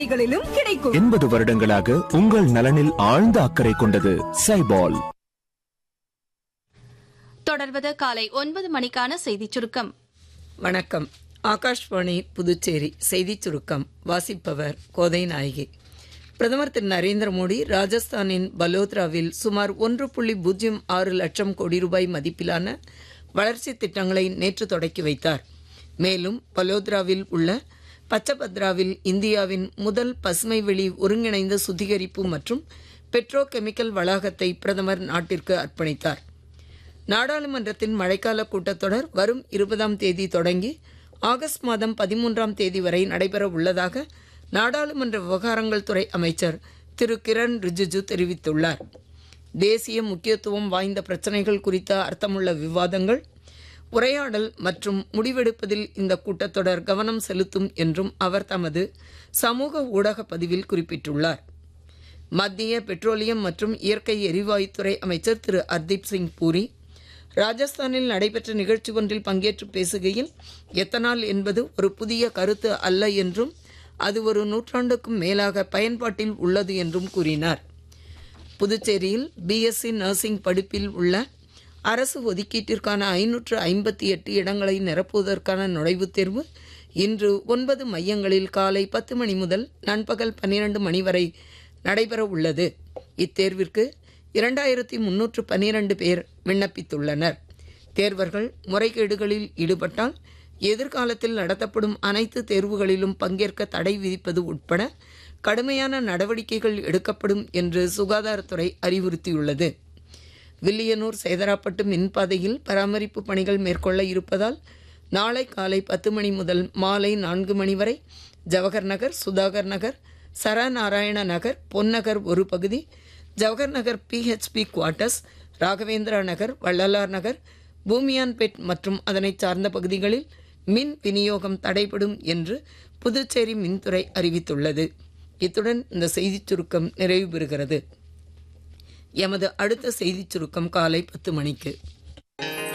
களிலும் கிடைக்கும் எண்பது வருடங்களாக உங்கள் நலனில் ஆழ்ந்த அக்கறை கொண்டது சைபால் தொடர்வது காலை ஒன்பது மணிக்கான செய்திச் சுருக்கம் வணக்கம் ஆகாஷ்வாணி புதுச்சேரி செய்திச் சுருக்கம் வாசிப்பவர் கோதை நாயகி பிரதமர் திரு நரேந்திர மோடி ராஜஸ்தானின் பலோத்ராவில் சுமார் ஒன்று புள்ளி பூஜ்ஜியம் ஆறு லட்சம் கோடி ரூபாய் மதிப்பிலான வளர்ச்சித் திட்டங்களை நேற்று தொடக்கி வைத்தார் மேலும் பலோத்ராவில் உள்ள பச்சபத்ராவில் இந்தியாவின் முதல் பசுமை வெளி ஒருங்கிணைந்த சுத்திகரிப்பு மற்றும் பெட்ரோ கெமிக்கல் வளாகத்தை பிரதமர் நாட்டிற்கு அர்ப்பணித்தார் நாடாளுமன்றத்தின் மழைக்கால கூட்டத்தொடர் வரும் இருபதாம் தேதி தொடங்கி ஆகஸ்ட் மாதம் பதிமூன்றாம் தேதி வரை நடைபெற உள்ளதாக நாடாளுமன்ற விவகாரங்கள் துறை அமைச்சர் திரு கிரண் ரிஜிஜு தெரிவித்துள்ளார் தேசிய முக்கியத்துவம் வாய்ந்த பிரச்சனைகள் குறித்த அர்த்தமுள்ள விவாதங்கள் உரையாடல் மற்றும் முடிவெடுப்பதில் இந்த கூட்டத்தொடர் கவனம் செலுத்தும் என்றும் அவர் தமது சமூக ஊடக பதிவில் குறிப்பிட்டுள்ளார் மத்திய பெட்ரோலியம் மற்றும் இயற்கை எரிவாயுத்துறை அமைச்சர் திரு ஹர்தீப் சிங் பூரி ராஜஸ்தானில் நடைபெற்ற நிகழ்ச்சி ஒன்றில் பங்கேற்று பேசுகையில் எத்தனால் என்பது ஒரு புதிய கருத்து அல்ல என்றும் அது ஒரு நூற்றாண்டுக்கும் மேலாக பயன்பாட்டில் உள்ளது என்றும் கூறினார் புதுச்சேரியில் பிஎஸ்சி நர்சிங் படிப்பில் உள்ள அரசு ஒதுக்கீட்டிற்கான ஐநூற்று ஐம்பத்தி எட்டு இடங்களை நிரப்புவதற்கான நுழைவுத் தேர்வு இன்று ஒன்பது மையங்களில் காலை பத்து மணி முதல் நண்பகல் பன்னிரண்டு மணி வரை நடைபெற உள்ளது இத்தேர்விற்கு இரண்டாயிரத்தி முன்னூற்று பன்னிரண்டு பேர் விண்ணப்பித்துள்ளனர் தேர்வர்கள் முறைகேடுகளில் ஈடுபட்டால் எதிர்காலத்தில் நடத்தப்படும் அனைத்து தேர்வுகளிலும் பங்கேற்க தடை விதிப்பது உட்பட கடுமையான நடவடிக்கைகள் எடுக்கப்படும் என்று சுகாதாரத்துறை அறிவுறுத்தியுள்ளது வில்லியனூர் சேதராப்பட்டு மின்பாதையில் பராமரிப்பு பணிகள் மேற்கொள்ள இருப்பதால் நாளை காலை பத்து மணி முதல் மாலை நான்கு மணி வரை ஜவஹர் நகர் சுதாகர் நகர் சரநாராயண நகர் பொன்னகர் ஒரு பகுதி ஜவஹர் நகர் பிஹெச்பி குவார்ட்டர்ஸ் ராகவேந்திரா நகர் வள்ளலார் நகர் பூமியான்பேட் மற்றும் அதனைச் சார்ந்த பகுதிகளில் மின் விநியோகம் தடைபடும் என்று புதுச்சேரி மின்துறை அறிவித்துள்ளது இத்துடன் இந்த செய்திச் சுருக்கம் நிறைவு பெறுகிறது எமது அடுத்த செய்திச் சுருக்கம் காலை பத்து மணிக்கு